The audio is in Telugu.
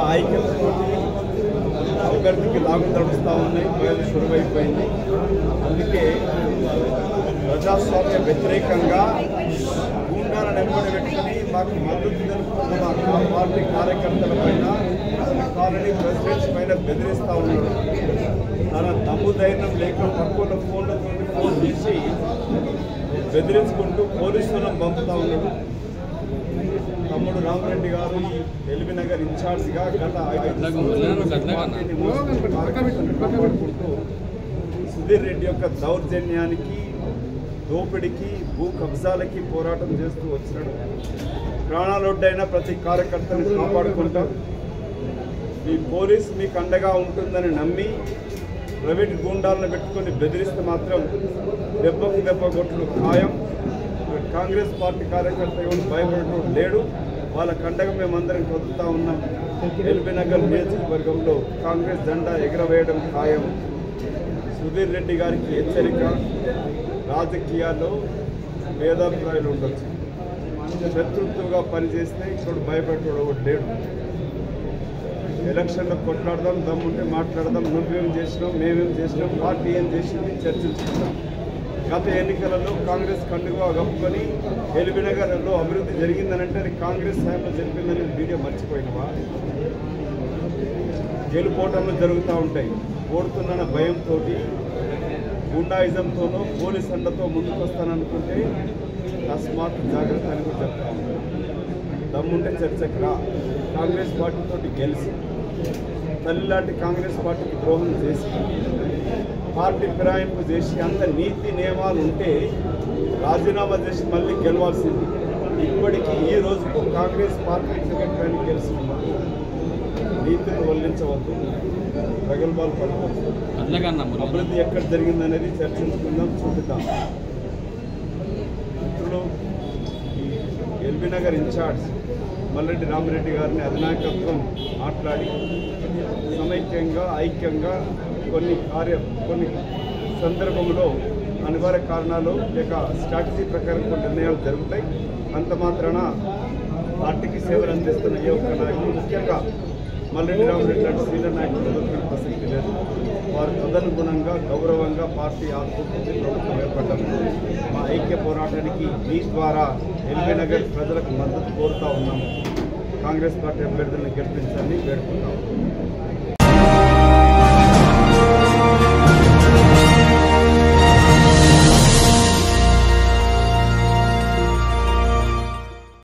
ఐక్యతతోటి అభ్యర్థికి లాగు తడుస్తూ ఉన్నాయి బయలు సులువైపోయింది అందుకే ప్రజాస్వామ్య వ్యతిరేకంగా గూండాలను వెనుబడి పెట్టుకుని మాకు మద్దతు తెలుపుతున్న మా పార్టీ కార్యకర్తల పైన కాలనీ ప్రెసిడెంట్స్ పైన బెదిరిస్తూ ఉన్నాడు తన దమ్ము ధైర్యం లేక పక్కన ఫోన్లతో ఫోన్ చేసి బెదిరించుకుంటూ పోలీసులను పంపుతా ఉన్నాడు తమ్ముడు రామరెడ్డి గారు ఈ ఎల్బీ నగర్ ఇన్ఛార్జిగా గత ఐదు సంవత్సరాలు పార్టీని మోసుకుంటూ కార్యకర్తలను కాపాడుకుంటూ సుధీర్ రెడ్డి యొక్క దౌర్జన్యానికి దోపిడికి భూ కబ్జాలకి పోరాటం చేస్తూ వచ్చినాడు ప్రాణాలొడ్డైన ప్రతి కార్యకర్తను కాపాడుకుంటాం మీ పోలీస్ మీకు అండగా ఉంటుందని నమ్మి ప్రైవేట్ గూండాలను పెట్టుకొని బెదిరిస్తే మాత్రం దెబ్బకు దెబ్బ కొట్టుడు ఖాయం కాంగ్రెస్ పార్టీ కార్యకర్త ఎవరు భయపడటం లేడు వాళ్ళ కండగా మేమందరం కదులుతా ఉన్నాం ఎల్బీ నగర్ నియోజకవర్గంలో కాంగ్రెస్ జెండా ఎగరవేయడం ఖాయం సుధీర్ రెడ్డి గారికి హెచ్చరిక రాజకీయాల్లో భేదాభిప్రాయాలు ఉండొచ్చు శత్రుత్వంగా పనిచేస్తే ఇక్కడ భయపెట్టడం ఒకటి లేడు ఎలక్షన్లో కొట్లాడదాం దమ్ముంటే మాట్లాడదాం నువ్వేం చేసినావు మేమేం చేసినాం పార్టీ ఏం చేసింది చర్చించుకుందాం గత ఎన్నికలలో కాంగ్రెస్ కండుగా కప్పుకొని ఎల్బీ నగర్లో అభివృద్ధి జరిగిందనంటే అది కాంగ్రెస్ హయాంలో జరిగిందని వీడియో మర్చిపోయినవా గెలుపోవటంలో జరుగుతూ ఉంటాయి ఓడుతున్న భయంతో గుండాయిజంతోనో పోలీస్ అండతో ముందుకు వస్తాననుకుంటే తస్మాత్ జాగ్రత్త అని కూడా చెప్తా ఉన్నాను దమ్ముంటే చర్చకు రా కాంగ్రెస్ పార్టీతో గెలిచి తల్లి లాంటి కాంగ్రెస్ పార్టీకి ద్రోహం చేసి పార్టీ ఫిరాయింపు చేసి అంత నీతి నియమాలు ఉంటే రాజీనామా చేసి మళ్ళీ గెలవాల్సింది ఇప్పటికీ ఈ రోజుకు కాంగ్రెస్ పార్టీ టికెట్ పైన గెలిచినందుకు నీతిని వల్లించవద్దు ప్రగల్భాలు పడవద్దు అట్లకన్నా అభివృద్ధి ఎక్కడ జరిగిందనేది చర్చించుకుందాం చూపిద్దాం మిత్రులు ఈ ఎల్బీ నగర్ ఇన్ఛార్జ్ మల్లెడ్డి రామిరెడ్డి గారిని అధినాయకత్వం మాట్లాడి సమైక్యంగా ఐక్యంగా కొన్ని కార్య కొన్ని సందర్భంలో అనివార్య కారణాలు లేక స్ట్రాటజీ ప్రకారం కొన్ని నిర్ణయాలు జరుగుతాయి అంత మాత్రాన పార్టీకి సేవలు అందిస్తున్న ఏ ఒక్క నాయకులు ముఖ్యంగా మల్లెడ్డి రామిరెడ్డి లాంటి సీనియర్ నాయకులు వదులుకునే ప్రసక్తి లేదు వారు తదనుగుణంగా గౌరవంగా పార్టీ ఆత్మకృతి ప్రభుత్వం ఏర్పడ్డారు మా ఐక్య పోరాటానికి మీ ద్వారా ఎల్బీ నగర్ ప్రజలకు మద్దతు కోరుతా ఉన్నాము కాంగ్రెస్ పార్టీ అభ్యర్థులను గెలిపించాలని వేడుకుంటాము